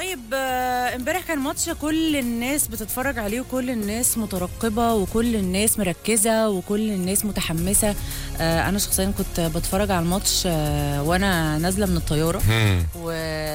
طيب آه، امبارح كان ماتش كل الناس بتتفرج عليه وكل الناس مترقبة وكل الناس مركزة وكل الناس متحمسة آه، أنا شخصيا كنت بتفرج على الماتش آه، وأنا نازلة من الطيارة و...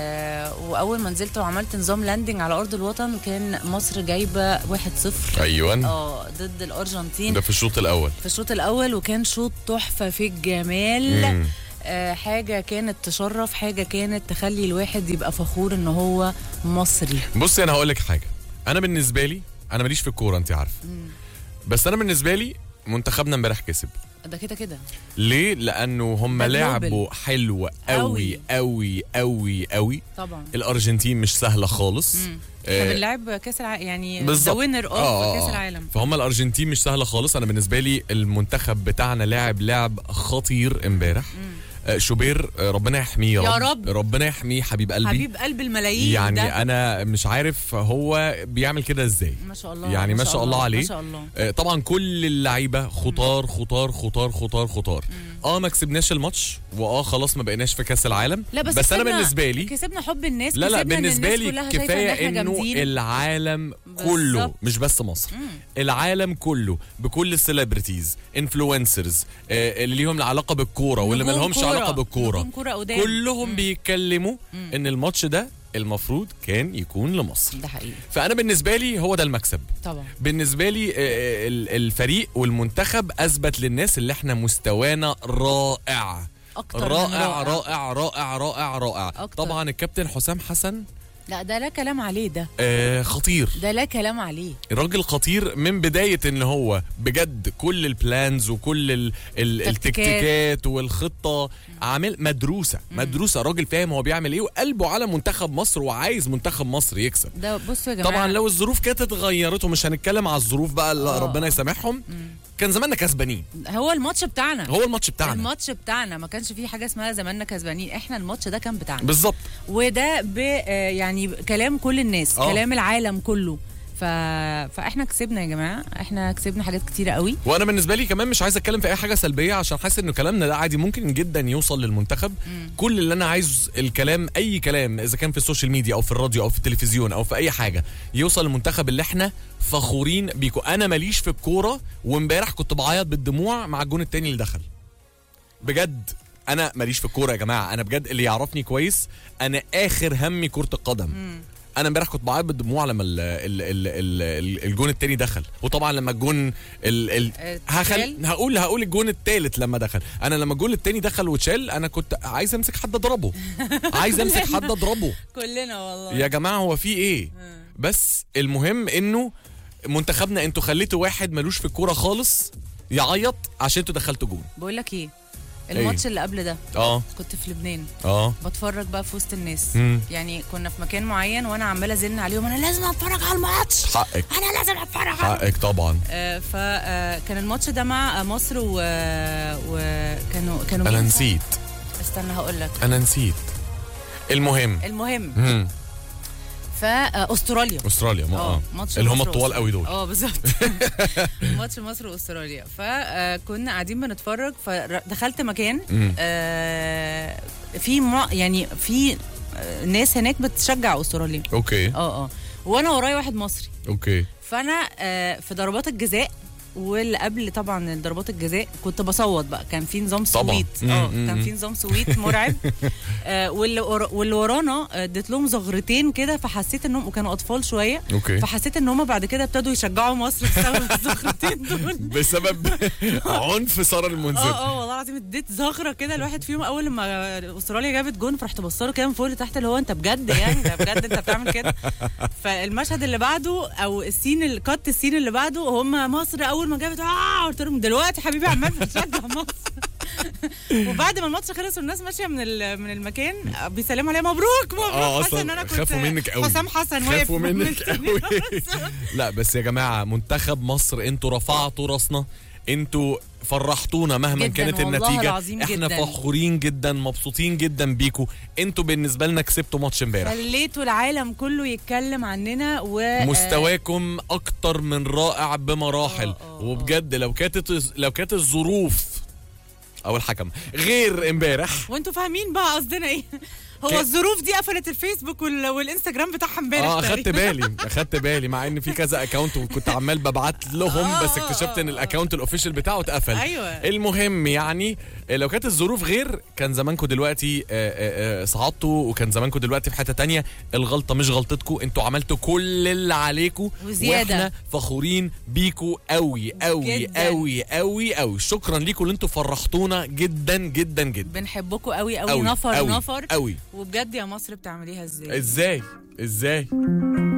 وأول ما نزلت وعملت نظام لاندنج على أرض الوطن كان مصر جايبة 1-0 ايوه اه ضد الأرجنتين ده في الشوط الاول في الشوط الأول وكان شوط تحفة في الجمال مم. آه، حاجة كانت تشرف حاجة كانت تخلي الواحد يبقى فخور ان هو مصري بصي انا هقول لك حاجه انا بالنسبه لي انا ماليش في الكوره انت عارفه بس انا بالنسبه لي منتخبنا امبارح كسب ده كده كده ليه لانه هم ده لعبوا حلو قوي أوي. قوي قوي قوي طبعا الارجنتين مش سهله خالص مم. آه، احنا بنلعب كاس العالم يعني ذا بالظبط. وينر آه، اوف آه، كاس آه. العالم فهم الارجنتين مش سهله خالص انا بالنسبه لي المنتخب بتاعنا لاعب لعب خطير امبارح آه، شوبير آه، ربنا يحميه يا رب. ربنا يحميه حبيب قلبي حبيب قلب الملايين يعني ده انا مش عارف هو بيعمل كده ازاي ما شاء الله يعني ما شاء الله عليه. ما شاء الله آه، طبعا كل اللعيبه خطار خطار خطار خطار خطار اه ما كسبناش الماتش واه خلاص ما بقيناش في كاس العالم لا بس, بس انا كسبنا- بالنسبه لي كسبنا حب الناس لا لا كسبنا إن بالنسبه الناس لي كلها شايفة إن كفايه إحنا انه جامدين. العالم كله بالظبط. مش بس مصر العالم كله بكل السليبرتيز انفلونسرز اللي ليهم علاقه بالكوره واللي ما نجوم لهمش كورة. علاقه بالكوره نجوم كورة قدام كلهم بيتكلموا ان الماتش ده المفروض كان يكون لمصر ده حقيقي فانا بالنسبه لي هو ده المكسب طبعا بالنسبه لي آه، آه، ال- الفريق والمنتخب اثبت للناس اللي احنا مستوانا رائع اكتر من رائع رائع رائع رائع رائع أكتر. طبعا الكابتن حسام حسن لا ده لا كلام عليه ده آه خطير ده لا كلام عليه الراجل خطير من بداية ان هو بجد كل البلانز وكل ال ال تكتيكات. التكتيكات والخطة عامل مدروسة مدروسة راجل فاهم هو بيعمل ايه وقلبه على منتخب مصر وعايز منتخب مصر يكسب ده بصوا يا جماعه طبعا لو الظروف كانت اتغيرت ومش هنتكلم على الظروف بقى اللي آه. ربنا يسامحهم كان زماننا كسبانين هو الماتش بتاعنا هو الماتش بتاعنا الماتش بتاعنا ما كانش فيه حاجه اسمها زماننا كسبانين احنا الماتش ده كان بتاعنا بالظبط وده ب آه، يعني كلام كل الناس آه. كلام العالم كله ف... فاحنا كسبنا يا جماعه احنا كسبنا حاجات كتيره قوي وانا بالنسبه لي كمان مش عايز اتكلم في اي حاجه سلبيه عشان حاسس انه كلامنا ده عادي ممكن جدا يوصل للمنتخب كل اللي انا عايز الكلام اي كلام اذا كان في السوشيال ميديا او في الراديو او في التلفزيون او في اي حاجه يوصل للمنتخب اللي احنا فخورين بيكو انا ماليش في الكوره وامبارح كنت بعيط بالدموع مع الجون التاني اللي دخل بجد انا ماليش في الكوره يا جماعه انا بجد اللي يعرفني كويس انا اخر همي كره القدم انا امبارح كنت بعيط بالدموع لما ال ال ال ال الجون التاني دخل وطبعا لما الجون ال ال هخل اتشال؟ هقول هقول الجون التالت لما دخل انا لما الجون التاني دخل واتشال انا كنت عايز امسك حد اضربه عايز امسك حد اضربه كلنا والله يا جماعه هو في ايه بس المهم انه منتخبنا انتوا خليتوا واحد ملوش في الكوره خالص يعيط عشان انتوا دخلتوا جون بقول لك ايه الماتش اللي قبل ده اه كنت في لبنان اه بتفرج بقى في وسط الناس مم. يعني كنا في مكان معين وانا عماله ازن عليهم انا لازم اتفرج على الماتش حقك انا لازم اتفرج على حقك طبعا آه فكان الماتش ده مع آه، مصر و... وكانوا كانوا انا مين؟ نسيت استنى هقول لك انا نسيت المهم المهم مم. فاستراليا استراليا ما اه اه ماتش اللي هم مصر الطوال قوي دول اه بالظبط ماتش مصر واستراليا فكنا قاعدين بنتفرج فدخلت مكان مم. آه، في مع يعني في آه، ناس هناك بتشجع استراليا اوكي اه اه وانا ورايا واحد مصري اوكي فانا آه، في ضربات الجزاء واللي قبل طبعا ضربات الجزاء كنت بصوت بقى كان في نظام طبعاً. سويت مم، اه مم، كان مم. في نظام سويت مرعب آه، واللي ورا- واللي ورانا آه، اديت لهم زغرتين كده فحسيت انهم وكانوا اطفال شويه اوكي فحسيت ان هم بعد كده ابتدوا يشجعوا مصر بسبب الزغرتين دول بسبب عنف ساره المنذر اه اه والله العظيم اديت زغره كده الواحد فيهم اول ما استراليا جابت جون فرحت بصله كده من فوق لتحت اللي هو انت بجد يعني ده بجد انت بتعمل كده فالمشهد اللي بعده او السين الكات السين اللي بعده هم مصر اول ما جابت اه قلت لهم دلوقتي حبيبي عمال بتشجع مصر وبعد ما الماتش خلص والناس ماشيه من ال- من المكان بيسلموا عليا مبروك مبروك اه حاسه ان انا اصلا كنت خافوا منك قوي حسام حسن واقف خافوا منك مستني قوي بس. لا بس يا جماعه منتخب مصر انتوا رفعتوا راسنا انتوا فرحتونا مهما جداً كانت والله النتيجه العظيم احنا جداً. فخورين جدا مبسوطين جدا بيكوا انتوا بالنسبه لنا كسبتوا ماتش امبارح خليتوا العالم كله يتكلم عننا و مستواكم اكتر من رائع بمراحل آه، آه، آه. وبجد لو كانت لو كانت الظروف او الحكم غير امبارح وانتوا فاهمين بقى قصدنا ايه هو كان- الظروف دي قفلت الفيسبوك وال... والانستجرام بتاعها امبارح اه اخدت تقريباً. بالي اخدت بالي مع ان في كذا اكونت وكنت عمال ببعت لهم آه، بس آه، اكتشفت ان آه. الاكونت الاوفيشال بتاعه اتقفل أيوة. المهم يعني لو كانت الظروف غير كان زمانكم دلوقتي آه، آه، آه، صعدتوا وكان زمانكم دلوقتي في حته تانية الغلطه مش غلطتكم انتوا عملتوا كل اللي عليكم وزيادة. واحنا فخورين بيكوا قوي قوي جداً. قوي قوي قوي شكرا ليكم اللي انتوا فرحتونا جدا جدا جدا بنحبكم قوي قوي قوي نفر قوي نفر قوي وبجد يا مصر بتعمليها ازاي ازاي ازاي